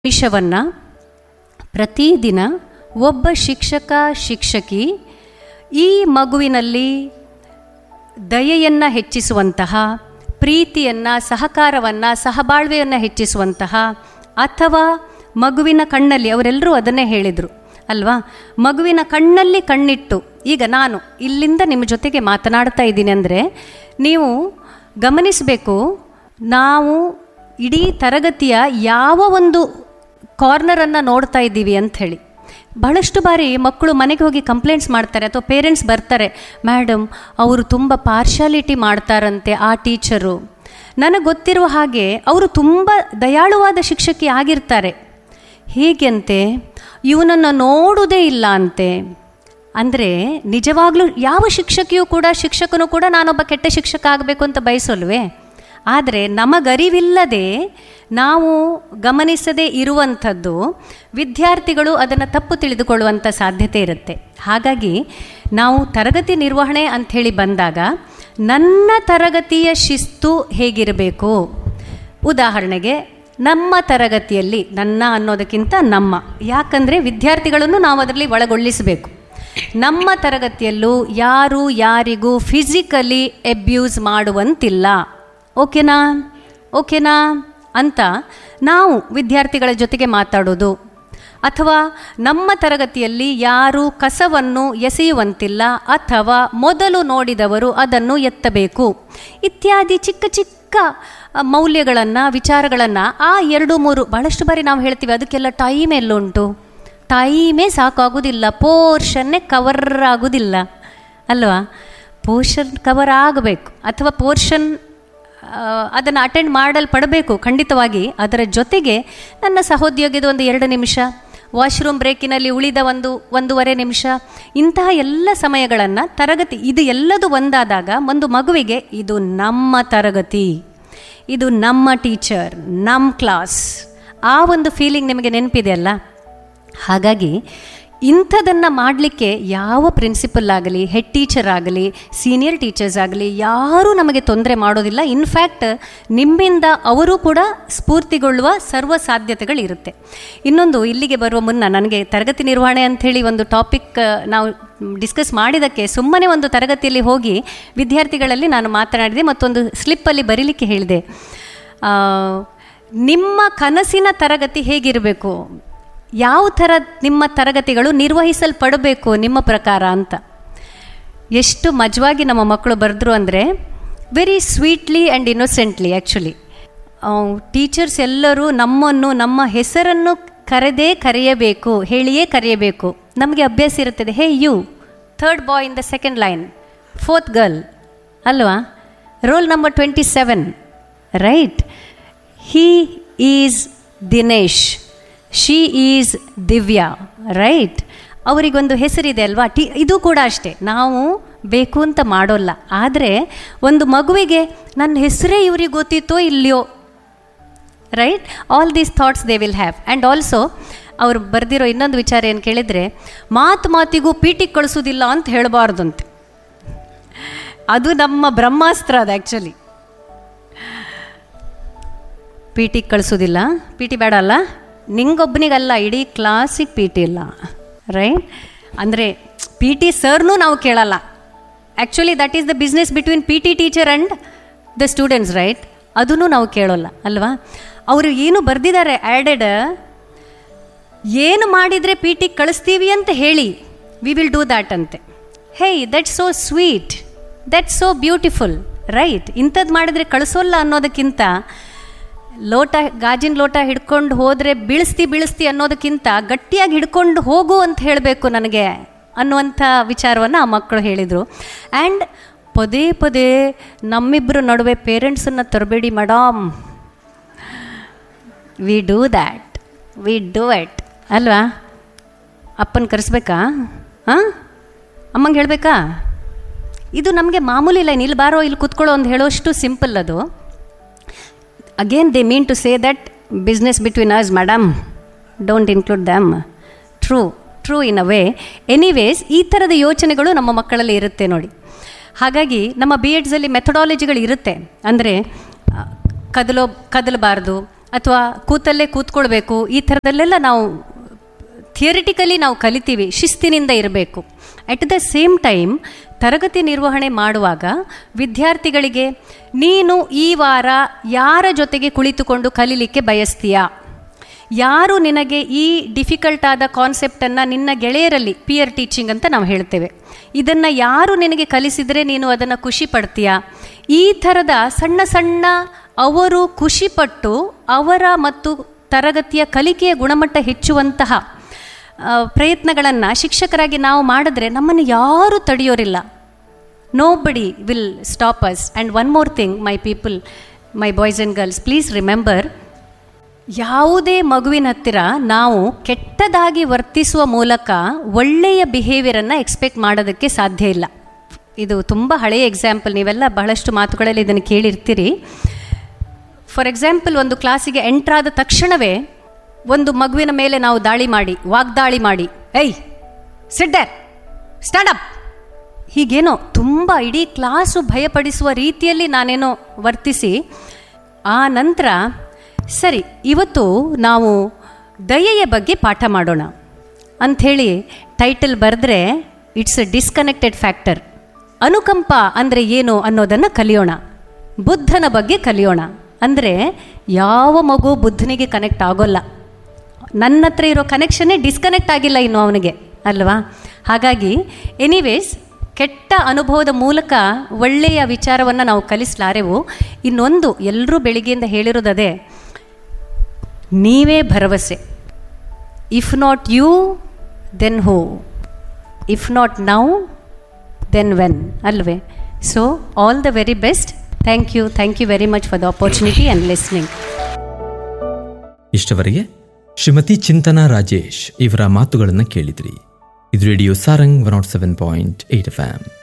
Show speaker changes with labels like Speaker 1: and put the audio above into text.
Speaker 1: ವಿಷವನ್ನು ಪ್ರತಿದಿನ ಒಬ್ಬ ಶಿಕ್ಷಕ ಶಿಕ್ಷಕಿ ಈ ಮಗುವಿನಲ್ಲಿ ದಯೆಯನ್ನು ಹೆಚ್ಚಿಸುವಂತಹ ಪ್ರೀತಿಯನ್ನು ಸಹಕಾರವನ್ನು ಸಹಬಾಳ್ವೆಯನ್ನು ಹೆಚ್ಚಿಸುವಂತಹ ಅಥವಾ ಮಗುವಿನ ಕಣ್ಣಲ್ಲಿ ಅವರೆಲ್ಲರೂ ಅದನ್ನೇ ಹೇಳಿದರು ಅಲ್ವಾ ಮಗುವಿನ ಕಣ್ಣಲ್ಲಿ ಕಣ್ಣಿಟ್ಟು ಈಗ ನಾನು ಇಲ್ಲಿಂದ ನಿಮ್ಮ ಜೊತೆಗೆ ಮಾತನಾಡ್ತಾ ಇದ್ದೀನಿ ಅಂದರೆ ನೀವು ಗಮನಿಸಬೇಕು ನಾವು ಇಡೀ ತರಗತಿಯ ಯಾವ ಒಂದು ಕಾರ್ನರನ್ನು ನೋಡ್ತಾ ಇದ್ದೀವಿ ಅಂತ ಹೇಳಿ ಬಹಳಷ್ಟು ಬಾರಿ ಮಕ್ಕಳು ಮನೆಗೆ ಹೋಗಿ ಕಂಪ್ಲೇಂಟ್ಸ್ ಮಾಡ್ತಾರೆ ಅಥವಾ ಪೇರೆಂಟ್ಸ್ ಬರ್ತಾರೆ ಮೇಡಮ್ ಅವರು ತುಂಬ ಪಾರ್ಶಾಲಿಟಿ ಮಾಡ್ತಾರಂತೆ ಆ ಟೀಚರು ನನಗೆ ಗೊತ್ತಿರುವ ಹಾಗೆ ಅವರು ತುಂಬ ದಯಾಳುವಾದ ಶಿಕ್ಷಕಿ ಆಗಿರ್ತಾರೆ ಹೇಗೆಂತೆ ಇವನನ್ನು ನೋಡುವುದೇ ಇಲ್ಲ ಅಂತೆ ಅಂದರೆ ನಿಜವಾಗ್ಲೂ ಯಾವ ಶಿಕ್ಷಕಿಯೂ ಕೂಡ ಶಿಕ್ಷಕನು ಕೂಡ ನಾನೊಬ್ಬ ಕೆಟ್ಟ ಶಿಕ್ಷಕ ಆಗಬೇಕು ಅಂತ ಬಯಸಲ್ವೇ ಆದರೆ ನಮಗರಿವಿಲ್ಲದೆ ನಾವು ಗಮನಿಸದೇ ಇರುವಂಥದ್ದು ವಿದ್ಯಾರ್ಥಿಗಳು ಅದನ್ನು ತಪ್ಪು ತಿಳಿದುಕೊಳ್ಳುವಂಥ ಸಾಧ್ಯತೆ ಇರುತ್ತೆ ಹಾಗಾಗಿ ನಾವು ತರಗತಿ ನಿರ್ವಹಣೆ ಅಂಥೇಳಿ ಬಂದಾಗ ನನ್ನ ತರಗತಿಯ ಶಿಸ್ತು ಹೇಗಿರಬೇಕು ಉದಾಹರಣೆಗೆ ನಮ್ಮ ತರಗತಿಯಲ್ಲಿ ನನ್ನ ಅನ್ನೋದಕ್ಕಿಂತ ನಮ್ಮ ಯಾಕಂದರೆ ವಿದ್ಯಾರ್ಥಿಗಳನ್ನು ನಾವು ಅದರಲ್ಲಿ ಒಳಗೊಳ್ಳಿಸಬೇಕು ನಮ್ಮ ತರಗತಿಯಲ್ಲೂ ಯಾರು ಯಾರಿಗೂ ಫಿಸಿಕಲಿ ಎಬ್ಯೂಸ್ ಮಾಡುವಂತಿಲ್ಲ ಓಕೆನಾ ಓಕೆನಾ ಅಂತ ನಾವು ವಿದ್ಯಾರ್ಥಿಗಳ ಜೊತೆಗೆ ಮಾತಾಡೋದು ಅಥವಾ ನಮ್ಮ ತರಗತಿಯಲ್ಲಿ ಯಾರು ಕಸವನ್ನು ಎಸೆಯುವಂತಿಲ್ಲ ಅಥವಾ ಮೊದಲು ನೋಡಿದವರು ಅದನ್ನು ಎತ್ತಬೇಕು ಇತ್ಯಾದಿ ಚಿಕ್ಕ ಚಿಕ್ಕ ಮೌಲ್ಯಗಳನ್ನು ವಿಚಾರಗಳನ್ನು ಆ ಎರಡು ಮೂರು ಭಾಳಷ್ಟು ಬಾರಿ ನಾವು ಹೇಳ್ತೀವಿ ಅದಕ್ಕೆಲ್ಲ ಟೈಮ್ ಎಲ್ಲುಂಟು ಟೈಮೇ ಸಾಕಾಗೋದಿಲ್ಲ ಪೋರ್ಷನ್ನೇ ಕವರ್ ಆಗೋದಿಲ್ಲ ಅಲ್ವಾ ಪೋರ್ಷನ್ ಕವರ್ ಆಗಬೇಕು ಅಥವಾ ಪೋರ್ಷನ್ ಅದನ್ನು ಅಟೆಂಡ್ ಮಾಡಲ್ಪಡಬೇಕು ಖಂಡಿತವಾಗಿ ಅದರ ಜೊತೆಗೆ ನನ್ನ ಸಹೋದ್ಯೋಗಿದ ಒಂದು ಎರಡು ನಿಮಿಷ ವಾಶ್ರೂಮ್ ಬ್ರೇಕಿನಲ್ಲಿ ಉಳಿದ ಒಂದು ಒಂದೂವರೆ ನಿಮಿಷ ಇಂತಹ ಎಲ್ಲ ಸಮಯಗಳನ್ನು ತರಗತಿ ಇದು ಎಲ್ಲದು ಒಂದಾದಾಗ ಒಂದು ಮಗುವಿಗೆ ಇದು ನಮ್ಮ ತರಗತಿ ಇದು ನಮ್ಮ ಟೀಚರ್ ನಮ್ಮ ಕ್ಲಾಸ್ ಆ ಒಂದು ಫೀಲಿಂಗ್ ನಿಮಗೆ ನೆನಪಿದೆ ಅಲ್ಲ ಹಾಗಾಗಿ ಇಂಥದನ್ನು ಮಾಡಲಿಕ್ಕೆ ಯಾವ ಪ್ರಿನ್ಸಿಪಲ್ ಆಗಲಿ ಹೆಡ್ ಟೀಚರ್ ಆಗಲಿ ಸೀನಿಯರ್ ಟೀಚರ್ಸ್ ಆಗಲಿ ಯಾರೂ ನಮಗೆ ತೊಂದರೆ ಮಾಡೋದಿಲ್ಲ ಇನ್ಫ್ಯಾಕ್ಟ್ ನಿಮ್ಮಿಂದ ಅವರು ಕೂಡ ಸ್ಫೂರ್ತಿಗೊಳ್ಳುವ ಸರ್ವ ಸಾಧ್ಯತೆಗಳಿರುತ್ತೆ ಇನ್ನೊಂದು ಇಲ್ಲಿಗೆ ಬರುವ ಮುನ್ನ ನನಗೆ ತರಗತಿ ನಿರ್ವಹಣೆ ಅಂಥೇಳಿ ಒಂದು ಟಾಪಿಕ್ ನಾವು ಡಿಸ್ಕಸ್ ಮಾಡಿದ್ದಕ್ಕೆ ಸುಮ್ಮನೆ ಒಂದು ತರಗತಿಯಲ್ಲಿ ಹೋಗಿ ವಿದ್ಯಾರ್ಥಿಗಳಲ್ಲಿ ನಾನು ಮಾತನಾಡಿದೆ ಮತ್ತೊಂದು ಸ್ಲಿಪ್ಪಲ್ಲಿ ಬರೀಲಿಕ್ಕೆ ಹೇಳಿದೆ ನಿಮ್ಮ ಕನಸಿನ ತರಗತಿ ಹೇಗಿರಬೇಕು ಯಾವ ಥರ ನಿಮ್ಮ ತರಗತಿಗಳು ನಿರ್ವಹಿಸಲ್ಪಡಬೇಕು ನಿಮ್ಮ ಪ್ರಕಾರ ಅಂತ ಎಷ್ಟು ಮಜವಾಗಿ ನಮ್ಮ ಮಕ್ಕಳು ಬರೆದ್ರು ಅಂದರೆ very sweetly and innocently actually teachers ಎಲ್ಲರೂ ನಮ್ಮನ್ನು ನಮ್ಮ ಹೆಸರನ್ನು ಕರೆದೇ ಕರೆಯಬೇಕು ಹೇಳಿಯೇ ಕರೆಯಬೇಕು ನಮಗೆ ಅಭ್ಯಾಸ ಇರುತ್ತದೆ hey you third boy in the second line fourth girl ಅಲ್ವಾ roll number twenty seven right he is Dinesh she is Divya right ಅವರಿಗೊಂದು ಹೆಸರಿದೆ ಅಲ್ವಾ ಟಿ ಇದು ಕೂಡ ಅಷ್ಟೇ ನಾವು ಬೇಕು ಅಂತ ಮಾಡೋಲ್ಲ ಆದರೆ ಒಂದು ಮಗುವಿಗೆ ನನ್ನ ಹೆಸರೇ ಇವ್ರಿಗೆ ಗೊತ್ತಿತ್ತೋ ಇಲ್ಲಯೋ right all these thoughts they will have and also ಅವ್ರು ಬರೆದಿರೋ ಇನ್ನೊಂದು ವಿಚಾರ ಏನು ಕೇಳಿದರೆ ಮಾತು ಮಾತಿಗೂ ಪೀಟಿಗೆ ಕಳಿಸೋದಿಲ್ಲ ಅಂತ ಹೇಳಬಾರ್ದಂತೆ ಅದು ನಮ್ಮ ಬ್ರಹ್ಮಾಸ್ತ್ರ ಅದು ಆ್ಯಕ್ಚುಲಿ ಪಿ ಟಿಗೆ ಕಳಿಸೋದಿಲ್ಲ ಪಿ ಟಿ ಬೇಡ ಅಲ್ಲ ನಿಂಗೊಬ್ಬನಿಗಲ್ಲ ಇಡೀ ಕ್ಲಾಸಿಗೆ ಪಿ ಟಿ ಇಲ್ಲ ರೈಟ್ ಅಂದರೆ ಪಿ ಟಿ ಸರ್ನೂ ನಾವು ಕೇಳಲ್ಲ actually that is the business between P T teacher and the students right ಅದನ್ನು ನಾವು ಕೇಳೋಲ್ಲ ಅಲ್ವಾ ಅವರು ಏನು ಬರೆದಿದ್ದಾರೆ ಆ್ಯಡೆಡ್ ಏನು ಮಾಡಿದರೆ ಪಿ ಟಿಗೆ ಕಳಿಸ್ತೀವಿ ಅಂತ ಹೇಳಿ ವಿ ವಿಲ್ ಡೂ ದ್ಯಾಟ್ ಅಂತೆ hey that's so sweet that's so beautiful right ಇಂಥದ್ದು ಮಾಡಿದರೆ ಕಳಿಸೋಲ್ಲ ಅನ್ನೋದಕ್ಕಿಂತ ಲೋಟ ಗಾಜಿನ ಲೋಟ ಹಿಡ್ಕೊಂಡು ಹೋದರೆ ಬೀಳಿಸ್ತಿ ಬೀಳಿಸ್ತಿ ಅನ್ನೋದಕ್ಕಿಂತ ಗಟ್ಟಿಯಾಗಿ ಹಿಡ್ಕೊಂಡು ಹೋಗು ಅಂತ ಹೇಳಬೇಕು ನನಗೆ ಅನ್ನುವಂಥ ವಿಚಾರವನ್ನು ಆ ಮಕ್ಕಳು ಹೇಳಿದರು ಆ್ಯಂಡ್ ಪದೇ ಪದೇ ನಮ್ಮಿಬ್ಬರ ನಡುವೆ ಪೇರೆಂಟ್ಸನ್ನು ತರಬೇಡಿ madam we do that we do it ಅಲ್ವಾ ಅಪ್ಪನ ಕರೆಸ್ಬೇಕಾ ಹಾಂ ಅಮ್ಮಂಗೆ ಹೇಳಬೇಕಾ ಇದು ನಮಗೆ ಮಾಮೂಲಿ ಇಲ್ಲ ಇಲ್ಲಿ ಬಾರೋ ಇಲ್ಲಿ ಕೂತ್ಕೊಳ್ಳೋ ಅಂತ ಹೇಳೋಷ್ಟು ಸಿಂಪಲ್ ಅದು again they mean to say that business between us madam don't include them true true in a way anyways ಈ ಥರದ ಯೋಚನೆಗಳು ನಮ್ಮ ಮಕ್ಕಳಲ್ಲಿ ಇರುತ್ತೆ ನೋಡಿ ಹಾಗಾಗಿ ನಮ್ಮ ಬಿ ಎಡ್ಸಲ್ಲಿ ಮೆಥಡಾಲಜಿಗಳು ಇರುತ್ತೆ ಅಂದರೆ ಕದಲೋ ಕದಲಬಾರ್ದು ಅಥವಾ ಕೂತಲ್ಲೇ ಕೂತ್ಕೊಳ್ಬೇಕು ಈ ಥರದಲ್ಲೆಲ್ಲ ನಾವು ಥಿಯರಿಟಿಕಲಿ ನಾವು ಕಲಿತೀವಿ ಶಿಸ್ತಿನಿಂದ ಇರಬೇಕು ಅಟ್ ದ ಸೇಮ್ ಟೈಮ್ ತರಗತಿ ನಿರ್ವಹಣೆ ಮಾಡುವಾಗ ವಿದ್ಯಾರ್ಥಿಗಳಿಗೆ ನೀನು ಈ ವಾರ ಯಾರ ಜೊತೆಗೆ ಕುಳಿತುಕೊಂಡು ಕಲೀಲಿಕ್ಕೆ ಬಯಸ್ತೀಯಾ ಯಾರು ನಿನಗೆ ಈ ಡಿಫಿಕಲ್ಟ್ ಆದ ಕಾನ್ಸೆಪ್ಟನ್ನು ನಿನ್ನ ಗೆಳೆಯರಲ್ಲಿ ಪಿಯರ್ ಟೀಚಿಂಗ್ ಅಂತ ನಾವು ಹೇಳ್ತೇವೆ ಇದನ್ನು ಯಾರು ನಿನಗೆ ಕಲಿಸಿದರೆ ನೀನು ಅದನ್ನು ಖುಷಿ ಪಡ್ತೀಯಾ ಈ ಥರದ ಸಣ್ಣ ಸಣ್ಣ ಅವರು ಖುಷಿಪಟ್ಟು ಅವರ ಮತ್ತು ತರಗತಿಯ ಕಲಿಕೆಯ ಗುಣಮಟ್ಟ ಹೆಚ್ಚುವಂತಹ ಪ್ರಯತ್ನಗಳನ್ನು ಶಿಕ್ಷಕರಾಗಿ ನಾವು ಮಾಡಿದ್ರೆ ನಮ್ಮನ್ನು ಯಾರೂ ತಡೆಯೋರಿಲ್ಲ nobody will stop us and one more thing my people my boys and girls please remember ಯಾವುದೇ ಮಗುವಿನ ಹತ್ತಿರ ನಾವು ಕೆಟ್ಟದಾಗಿ ವರ್ತಿಸುವ ಮೂಲಕ ಒಳ್ಳೆಯ ಬಿಹೇವಿಯರನ್ನು ಎಕ್ಸ್ಪೆಕ್ಟ್ ಮಾಡೋದಕ್ಕೆ ಸಾಧ್ಯ ಇಲ್ಲ ಇದು ತುಂಬ ಹಳೆಯ ಎಕ್ಸಾಂಪಲ್ ನೀವೆಲ್ಲ ಬಹಳಷ್ಟು ಮಾತುಗಳಲ್ಲಿ ಇದನ್ನು ಕೇಳಿರ್ತೀರಿ ಫಾರ್ ಎಕ್ಸಾಂಪಲ್ ಒಂದು ಕ್ಲಾಸಿಗೆ ಎಂಟ್ರಾದ ತಕ್ಷಣವೇ ಒಂದು ಮಗುವಿನ ಮೇಲೆ ನಾವು ದಾಳಿ ಮಾಡಿ ವಾಗ್ದಾಳಿ ಮಾಡಿ ಏಯ್ ಸಿಡ್ಡರ್ ಸ್ಟ್ಯಾಂಡ್ ಅಪ್ ಹೀಗೇನೋ ತುಂಬ ಇಡೀ ಕ್ಲಾಸು ಭಯಪಡಿಸುವ ರೀತಿಯಲ್ಲಿ ನಾನೇನೋ ವರ್ತಿಸಿ ಆ ನಂತರ ಸರಿ ಇವತ್ತು ನಾವು ದಯೆಯ ಬಗ್ಗೆ ಪಾಠ ಮಾಡೋಣ ಅಂಥೇಳಿ ಟೈಟಲ್ ಬರೆದ್ರೆ ಇಟ್ಸ್ ಎ ಡಿಸ್ಕನೆಕ್ಟೆಡ್ ಫ್ಯಾಕ್ಟರ್ ಅನುಕಂಪ ಅಂದರೆ ಏನು ಅನ್ನೋದನ್ನು ಕಲಿಯೋಣ ಬುದ್ಧನ ಬಗ್ಗೆ ಕಲಿಯೋಣ ಅಂದರೆ ಯಾವ ಮಗು ಬುದ್ಧನಿಗೆ ಕನೆಕ್ಟ್ ಆಗೋಲ್ಲ ನನ್ನ ಹತ್ರ ಇರೋ ಕನೆಕ್ಷನ್ನೇ ಡಿಸ್ಕನೆಕ್ಟ್ ಆಗಿಲ್ಲ ಇನ್ನು ಅವನಿಗೆ ಅಲ್ವಾ ಹಾಗಾಗಿ ಎನಿವೇಸ್ ಕೆಟ್ಟ ಅನುಭವದ ಮೂಲಕ ಒಳ್ಳೆಯ ವಿಚಾರವನ್ನು ನಾವು ಕಲಿಸಲಾರೆವು ಇನ್ನೊಂದು ಎಲ್ಲರೂ ಬೆಳಿಗ್ಗೆಯಿಂದ ಹೇಳಿರೋದದೇ ನೀವೇ ಭರವಸೆ if not you then who if not now then when ಅಲ್ವೇ so all the very best thank you thank you very much for the opportunity and listening
Speaker 2: ಇಷ್ಟವರೆಗೆ ಶ್ರೀಮತಿ ಚಿಂತನಾ ರಾಜೇಶ್ ಇವರ ಮಾತುಗಳನ್ನು ಕೇಳಿದ್ರಿ ಇದು radio Sarang one nought seven point eight F